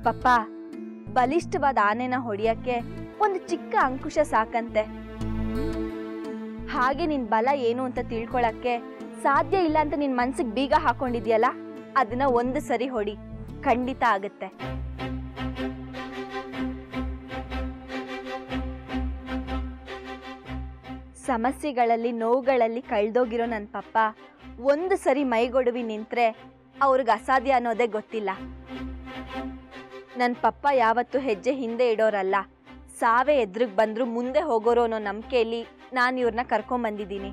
ಪಪ್ಪ ಬಲಿಷ್ಠವಾದ ಆನೆನ ಹೊಡಿಯಕ್ಕೆ ಒಂದು ಚಿಕ್ಕ ಅಂಕುಶ ಸಾಕಂತೆ ಹಾಗೆ ನಿನ್ ಬಲ ಏನು ಅಂತ ತಿಳ್ಕೊಳಕ್ಕೆ ಸಾಧ್ಯ ಇಲ್ಲ ಅಂತ ನಿನ್ ಮನ್ಸಿಗೆ ಬೀಗ ಹಾಕೊಂಡಿದ್ಯಲ್ಲ ಅದನ್ನ ಒಂದು ಸರಿ ಹೊಡಿ ಖಂಡಿತ ಆಗತ್ತೆ ಸಮಸ್ಯೆಗಳಲ್ಲಿ ನೋವುಗಳಲ್ಲಿ ಕಳ್ದೋಗಿರೋ ನನ್ನ ಪಪ್ಪ ಒಂದು ಸರಿ ಮೈಗೊಡವಿ ನಿಂತ್ರೆ ಅವ್ರಿಗೆ ಅಸಾಧ್ಯ ಅನ್ನೋದೇ ಗೊತ್ತಿಲ್ಲ ನನ್ನ ಪಪ್ಪ ಯಾವತ್ತೂ ಹೆಜ್ಜೆ ಹಿಂದೆ ಇಡೋರಲ್ಲ ಸಾವೇ ಎದುರಿಗೆ ಬಂದ್ರು ಮುಂದೆ ಹೋಗೋರು ಅನ್ನೋ ನಂಬಿಕೆಯಲ್ಲಿ ನಾನು ಇವ್ರನ್ನ ಕರ್ಕೊಂಬಂದಿದ್ದೀನಿ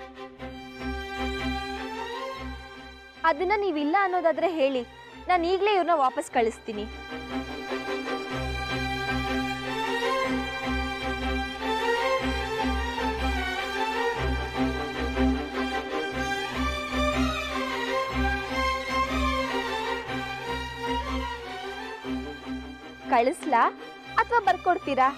ಅದನ್ನ ನೀವಿಲ್ಲ ಅನ್ನೋದಾದ್ರೆ ಹೇಳಿ ನಾನು ಈಗಲೇ ಇವ್ರನ್ನ ವಾಪಸ್ ಕಳಿಸ್ತೀನಿ ಕಳಿಸ್ಲಾ ಅಥವಾ ಬರ್ಕೊಡ್ತೀರಾ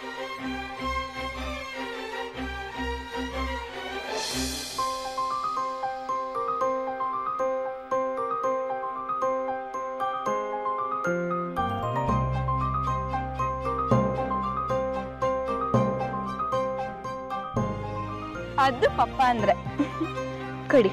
ಅದು ಪಪ್ಪ ಅಂದ್ರೆ ಕೊಡಿ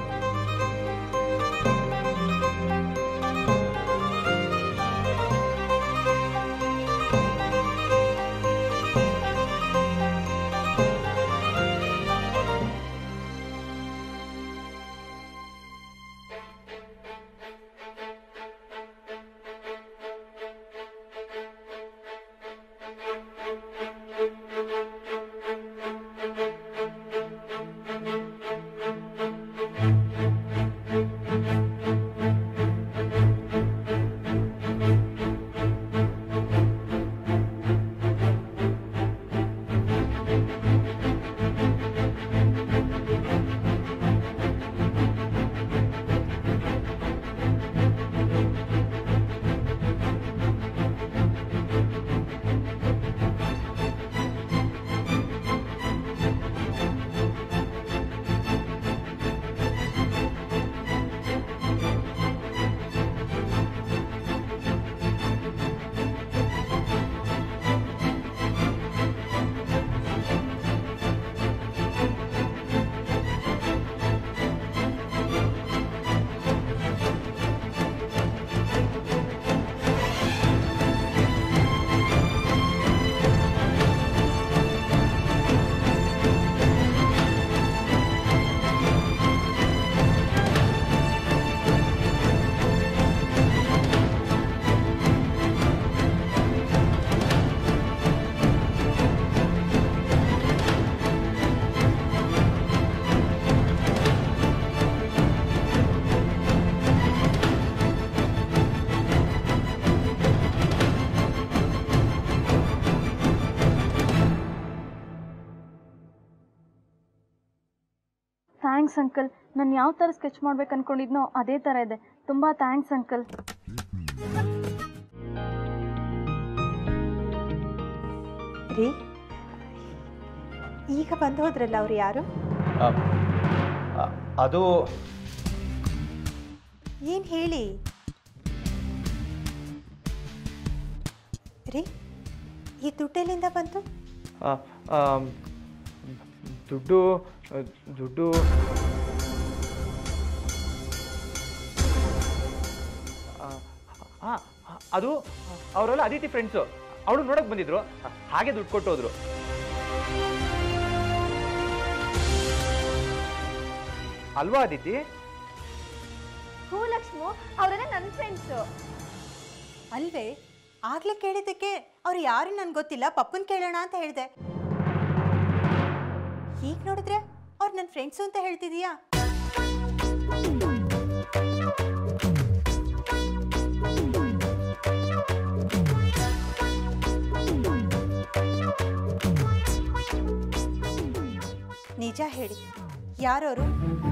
ಥ್ಯಾಂಕ್ಸ್ ಅಂಕಲ್ ನಾನು ಯಾವ ಥರ ಸ್ಕೆಚ್ ಮಾಡ್ಬೇಕು ಅನ್ಕೊಂಡಿದ್ನೋ ಅದೇ ಥರ ಇದೆ ತುಂಬ ಥ್ಯಾಂಕ್ಸ್ ಅಂಕಲ್ ರೀ ಈಗ ಬಂದು ಹೋದ್ರಲ್ಲ ಅವ್ರು ಯಾರು ಅದು ಏನು ಹೇಳಿ ರೀ ಈ ದುಡ್ಡೆಲ್ಲಿಂದ ಬಂತು ಆ, ಆಮ್, ದುಡ್ಡು ದುಡ್ಡು ಆ, ಆ, ಅದು ಅವರೆಲ್ಲ ಅದಿತಿ ಫ್ರೆಂಡ್ಸು ಅವಳು ನೋಡಕ್ ಬಂದಿದ್ರು ಹಾಗೆ ದುಡ್ಡು ಕೊಟ್ಟು ಹೋದ್ರು ಅಲ್ವಾ ಅದಿತಿ ಹೂ ಲಕ್ಷ್ಮು ಅವರೆಲ್ಲ ನನ್ನ ಫ್ರೆಂಡ್ಸು ಅಲ್ವೇ ಆಗ್ಲೇ ಕೇಳಿದ್ದಕ್ಕೆ ಅವ್ರು ಯಾರು ನನ್ಗೆ ಗೊತ್ತಿಲ್ಲ ಪಪ್ಪನ್ ಕೇಳೋಣ ಅಂತ ಹೇಳಿದೆ ಈಗ ನೋಡಿದ್ರೆ ಅವ್ರು ನನ್ನ ಫ್ರೆಂಡ್ಸು ಅಂತ ಹೇಳ್ತಿದೀಯಾ ನಿಜ ಹೇಳಿ ಯಾರವರು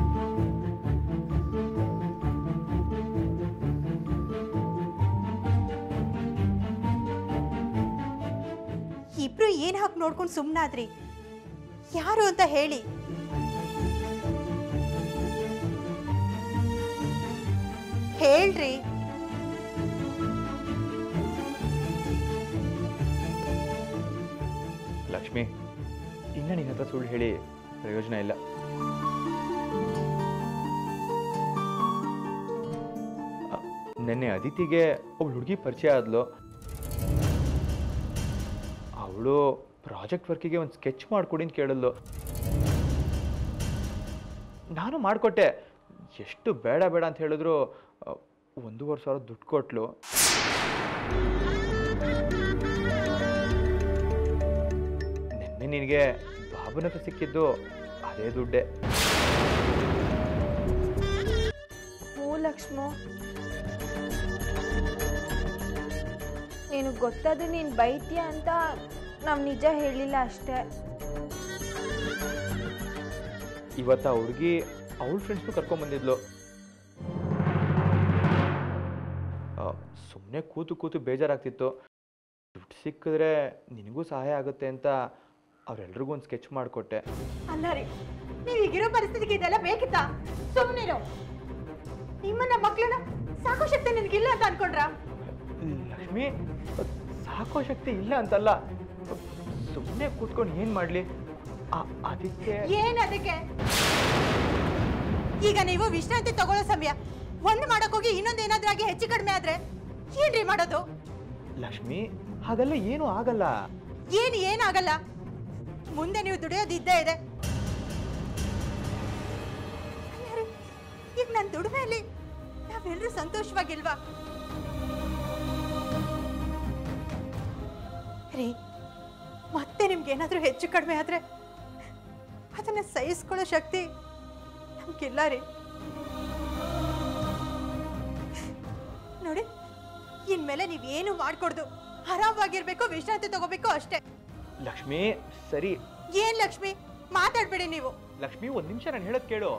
ಇಬ್ರು ಏನ್ ಹಾಕಿ ನೋಡ್ಕೊಂಡು ಸುಮ್ಮನಾದ್ರಿ ಯಾರು ಅಂತ ಹೇಳಿ ಹೇಳ್ರಿ ಲಕ್ಷ್ಮಿ ಇನ್ನು ನಿನ್ನ ಹತ್ರ ಸುಳ್ಳು ಹೇಳಿ ಪ್ರಯೋಜನ ಇಲ್ಲ ಅ, ನೆನ್ನೆ ಅದಿತಿಗೆ ಒಬ್ಳು ಹುಡುಗಿ ಪರಿಚಯ ಆದ್ಲು ಅವಳು ಪ್ರಾಜೆಕ್ಟ್ ವರ್ಕಿಗೆ ಒಂದು ಸ್ಕೆಚ್ ಮಾಡಿಕೊಡಿ ಅಂತ ಕೇಳಿದ್ಲು ನಾನು ಮಾಡಿಕೊಟ್ಟೆ ಎಷ್ಟು ಬೇಡ ಬೇಡ ಅಂತ ಹೇಳಿದ್ರು ಅ, ಒಂದೂವರೆ ಸಾವಿರ ದುಡ್ಡು ಕೊಟ್ಲು ನಿನ್ನೆ ನಿನಗೆ ಬಾಬುನ ಹತ್ರ ಸಿಕ್ಕಿದ್ದು ಅದೇ ದುಡ್ಡೇ ಹ್ಞೂ ಲಕ್ಷ್ಮೋ ನೀನು ಗೊತ್ತಾದ್ರೆ ನೀನು ಬೈತೀಯ ಅಂತ ನಾವು ನಿಜ ಹೇಳಿಲ್ಲ ಅಷ್ಟೇ ಇವತ್ತು ಆ ಹುಡುಗಿ ಅವಳ ಫ್ರೆಂಡ್ಸ್ನು ಕರ್ಕೊಂಬಂದಿದ್ಲು ಸುಮ್ಮನೆ ಕೂತು ಕೂತು ಬೇಜಾರಾಗ್ತಿತ್ತು ದುಡ್ಡು ಸಿಕ್ಕಿದ್ರೆ ನಿನಗೂ ಸಹಾಯ ಆಗುತ್ತೆ ಅಂತ ಅವರೆಲ್ರಿಗೂ ಒಂದು ಸ್ಕೆಚ್ ಮಾಡಿಕೊಟ್ಟೆ ಅಲ್ಲ ರೀ ನೀವು ಈಗಿರೋ ಪರಿಸ್ಥಿತಿಗೆ ಇದೆಲ್ಲ ಬೇಕಿತ್ತಾ ಸುಮ್ಮನಿರೋ ನಿಮ್ಮನ್ನ ಮಕ್ಕಳನ್ನ ಸಾಕೋ ಶಕ್ತಿ ನಿನಗಿಲ್ಲ ಅಂತ ಅನ್ಕೊಂಡ್ರಾ ಲಕ್ಷ್ಮಿ ಸಾಕೋ ಶಕ್ತಿ ಇಲ್ಲ ಅಂತಲ್ಲ ಸುಮ್ಮನೆ ಕೂತ್ಕೊಂಡು ಏನು ಮಾಡಲಿ ಅದಕ್ಕೆ ಏನ್ ಅದಕ್ಕೆ ಈಗ ನೀವು ವಿಶ್ರಾಂತಿ ತಗೊಳ್ಳೋ ಸಮಯ ಒಂದ್ ಮಾಡಕ್ಕೋಗಿ ಇನ್ನೊಂದ್ ಏನಾದ್ರೂ ಆಗಿ ಹೆಚ್ಚು ಕಡಿಮೆ ಆದ್ರೆ ಏನ್ರಿ ಮಾಡೋದು ಲಕ್ಷ್ಮಿ ಹಾಗೆಲ್ಲ ಏನೂ ಆಗಲ್ಲ ಏನ್ ಏನಾಗಲ್ಲ ಮುಂದೆ ನೀವು ದುಡಿಯೋದು ಇದ್ದೇ ಇದೆ ಅಯ್ಯರೇ, ಈಗ ನನ್ನ ದುಡಿಮೆಯಲ್ಲಿ ನಾವೆಲ್ಲರೂ ಸಂತೋಷವಾಗಿಲ್ವಾ ರೀ ಮತ್ತೆ ನಿಮ್ಗೆ ಏನಾದ್ರೂ ಹೆಚ್ಚು ಕಡಿಮೆ ಆದ್ರೆ ಅದನ್ನ ಸಹಿಸ್ಕೊಳ್ಳೋ ಶಕ್ತಿ ನಮ್ಗಿಲ್ಲ ರೀ ನೋಡಿ ಇನ್ಮೇಲೆ ನೀವೇನು ಮಾಡ್ಕೊಡ್ದು ಆರಾಮವಾಗಿರ್ಬೇಕು ವಿಶ್ರಾಂತಿ ತಗೋಬೇಕು ಅಷ್ಟೇ ಲಕ್ಷ್ಮಿ ಸರಿ ಏನ್ ಲಕ್ಷ್ಮಿ ಮಾತಾಡ್ಬೇಡಿ ನೀವು ಲಕ್ಷ್ಮಿ ಒಂದು ನಿಮಿಷ ನಾನು ಹೇಳೋದು ಕೇಳು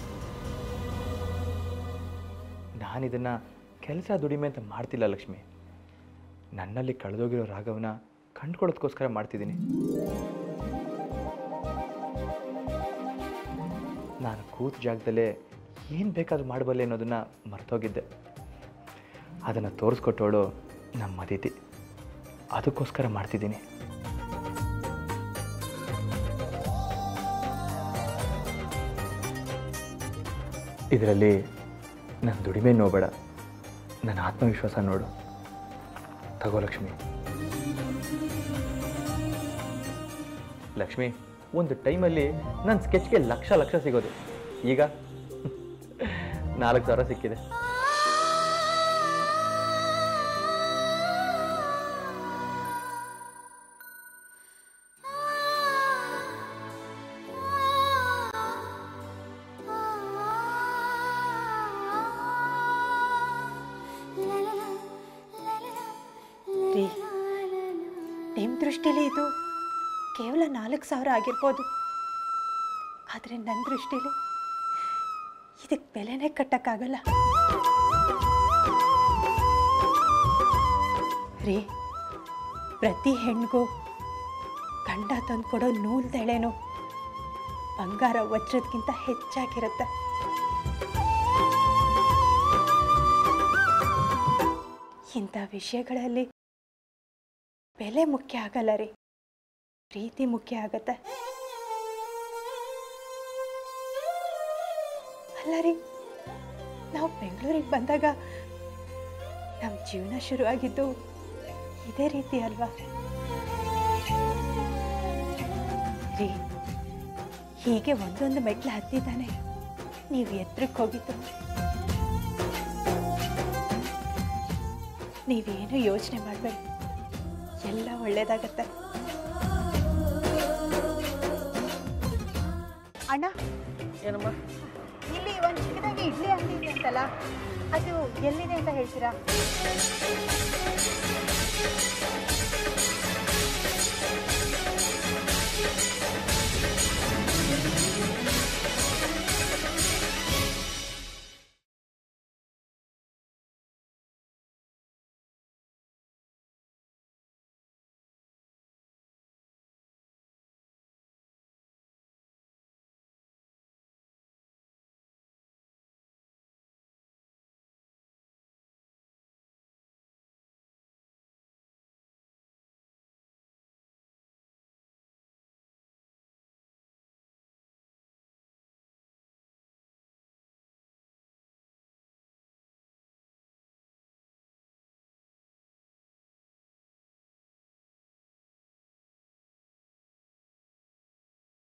ನಾನಿದನ್ನ ಕೆಲಸ ದುಡಿಮೆ ಅಂತ ಮಾಡ್ತಿಲ್ಲ ಲಕ್ಷ್ಮಿ ನನ್ನಲ್ಲಿ ಕಳೆದೋಗಿರೋ ರಾಗವನ್ನ ಕಂಡ್ಕೊಳ್ಳೋದಕ್ಕೋಸ್ಕರ ಮಾಡ್ತಿದ್ದೀನಿ ನಾನು ಕೂತ ಜಾಗದಲ್ಲೇ ಏನು ಬೇಕಾದ್ರೂ ಮಾಡಬಲ್ಲೆ ಅನ್ನೋದನ್ನ ಮರ್ತೋಗಿದ್ದೆ ಅದನ್ನು ತೋರಿಸ್ಕೊಟ್ಟವಳು ನಮ್ಮ ಅದಿತಿ ಅದಕ್ಕೋಸ್ಕರ ಮಾಡ್ತಿದ್ದೀನಿ ಇದರಲ್ಲಿ ನನ್ನ ದುಡಿಮೆ ನೋಬೇಡ ನನ್ನ ಆತ್ಮವಿಶ್ವಾಸ ನೋಡು ತಗೋ ಲಕ್ಷ್ಮಿ ಲಕ್ಷ್ಮಿ ಒಂದು ಟೈಮಲ್ಲಿ ನನ್ನ ಸ್ಕೆಚ್ಗೆ ಲಕ್ಷ ಲಕ್ಷ ಸಿಗೋದು ಈಗ ನಾಲ್ಕು ಸಾವಿರ ಸಿಕ್ಕಿದೆ ರೀ ನಿಮ್ಮ ದೃಷ್ಟಿಲಿ ಇದು ಕೇವಲ ನಾಲ್ಕು ಸಾವಿರ ಆಗಿರ್ಬೋದು ಆದರೆ ನನ್ನ ದೃಷ್ಟಿಲಿ ಇದಕ್ಕೆ ಬೆಲೆನೇ ಕಟ್ಟಕ್ಕಾಗಲ್ಲ ರೀ ಪ್ರತಿ ಹೆಣ್ಣಿಗೂ ಗಂಡ ತಂದ್ಕೊಡೋ ನೂಲ್ದೆಳೆನೋ ಬಂಗಾರ ವಜ್ರದ್ಕಿಂತ ಹೆಚ್ಚಾಗಿರುತ್ತೆ ಇಂಥ ವಿಷಯಗಳಲ್ಲಿ ಬೆಲೆ ಮುಖ್ಯ ಆಗಲ್ಲ ರೀ ಪ್ರೀತಿ ಮುಖ್ಯ ಆಗತ್ತೆ ಅಲ್ಲ ರೀ ನಾವು ಬೆಂಗಳೂರಿಗೆ ಬಂದಾಗ ನಮ್ಮ ಜೀವನ ಶುರುವಾಗಿದ್ದು ಇದೇ ರೀತಿ ಅಲ್ವಾ ರೀ ಹೀಗೆ ಒಂದೊಂದು ಮೆಟ್ಲು ಹತ್ತಿದ್ದಾನೆ ನೀವು ಎತ್ತರಕ್ಕೆ ಹೋಗಿದ್ದು ನೀವೇನು ಯೋಚನೆ ಮಾಡಬೇಡಿ ಎಲ್ಲ ಒಳ್ಳೇದಾಗತ್ತೆ ಅಣ್ಣ ಏನಮ್ಮ ಇಲ್ಲಿ ಒಂದು ಚಿಕ್ಕದಾಗಿ ಇಡ್ಲಿ ಅಂಗಡಿ ಇದೆ ಅಂತಲ್ಲ ಅದು ಎಲ್ಲಿದೆ ಅಂತ ಹೇಳ್ತೀರಾ